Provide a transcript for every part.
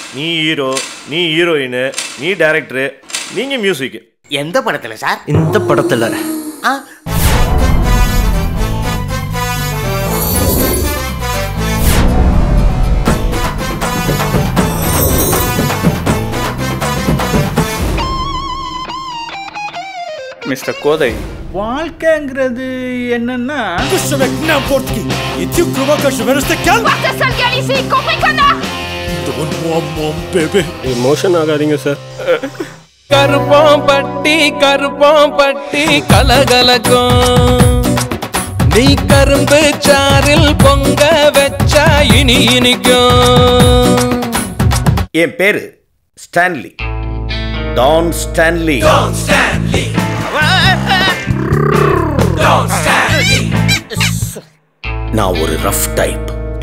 நீ ஹீரோ நீ ஹீரோயின் நீ டைரக்டரு நீங்க மியூசிக் எந்த படத்துல சார் இந்த படத்துல ஆ மிஸ்டர் கோதை வாழ்க்கைங்கிறது என்னன்னா Porte sale gars ici, compris connard emotion ஆகாதீங்க சார் கருப்பம் பட்டி கருப்பம் பட்டி கலகலக்கும் நீ கரும்பு சாறில் பொங்க வச்சா இனி இனிக்கும் என் பேரு ஸ்டான்லி டான் ஸ்டான்லி நான் ஒரு ரஃப் டைப்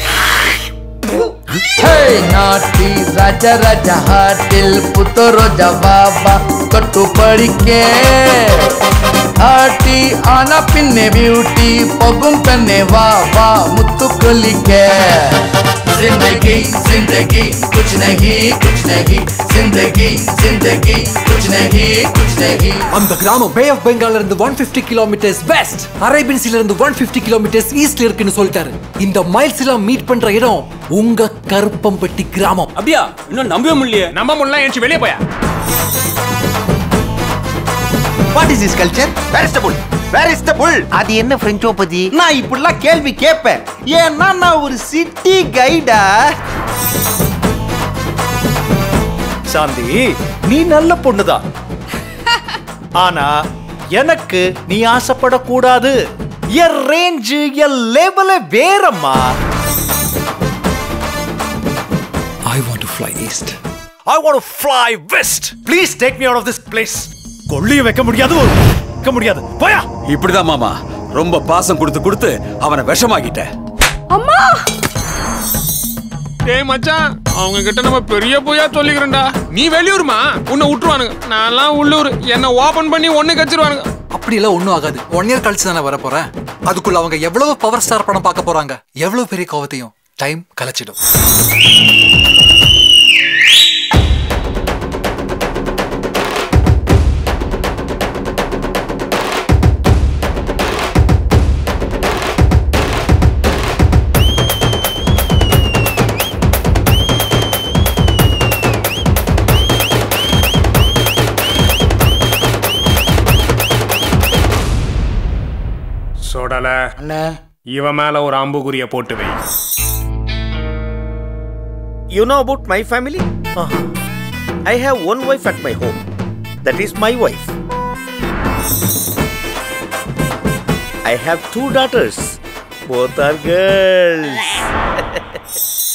நாட்டி ராஜா ராஜா ஹாட்டில் புத்தரோ ஜவாபா தொட்டு படிக்கே ஆட்டி ஆனா பின்னே பியூட்டி பொகும் பெண்ணே வா வா முத்து கொல்லிக்க जिंदगी जिंदगी कुछ नहीं कुछ नहीं जिंदगी जिंदगी कुछ नहीं कुछ नहीं அந்த கிராமம் பே ஆஃப் பெங்கால்ல இருந்து one fifty kilometres west Arabian சீல இருந்து ஒன் பிப்டி கிலோமீட்டர்ஸ் ஈஸ்ட்ல இருக்குன்னு சொல்லிட்டாரு இந்த மைல்ஸ் எல்லாம் மீட் பண்ற இடம் உங்க கருப்பம்பட்டி கிராமம் அப்படியா இன்னும் நம்பவே முடியல நம்ப முடியல ஏன்ச்சு வெளியே போயா what is this culture where is the bull where is the bull அது என்ன பிரெஞ்சோ பத்தி நான் இப்படிலாம் கேள்வி கேட்பேன் ஏன்னா நான் ஒரு சிட்டி கைடா சாந்தி நீ நல்ல பொண்ணுதான் ஆனா எனக்கு நீ ஆசைப்படக்கூடாது என் ரேஞ்சு என் லெவல வேறம்மா I want to fly east I want to fly west please take me out of this place கொள்ளியும் வைக்க முடியாது வைக்க முடியாது போயா இப்படிதான் மாமா ரொம்ப பாசம் கொடுத்து கொடுத்து அவனை விஷமாக்கிட்ட அம்மா டேய் மச்சான் அவங்க கிட்ட நம்ம பெரிய போயா சொல்லிக்கிறேன்டா நீ வெளியூர்மா உன்னை விட்டுருவானுங்க நான்லாம் உள்ளூர் என்ன ஓபன் பண்ணி ஒண்ணு கச்சிருவானுங்க அப்படி எல்லாம் ஒண்ணும் ஆகாது ஒன் இயர் கழிச்சு தானே வர போறேன் அதுக்குள்ள அவங்க எவ்வளவு பவர் ஸ்டார் படம் பார்க்க போறாங்க எவ்வளவு பெரிய கோவத்தையும் டைம் கலைச்சிடும் சொடல இவன் மேல ஒரு அம்புக்குரிய போட்டு வை You know about my family? I have one wife at my home. That is my wife. I have two daughters. Both are girls.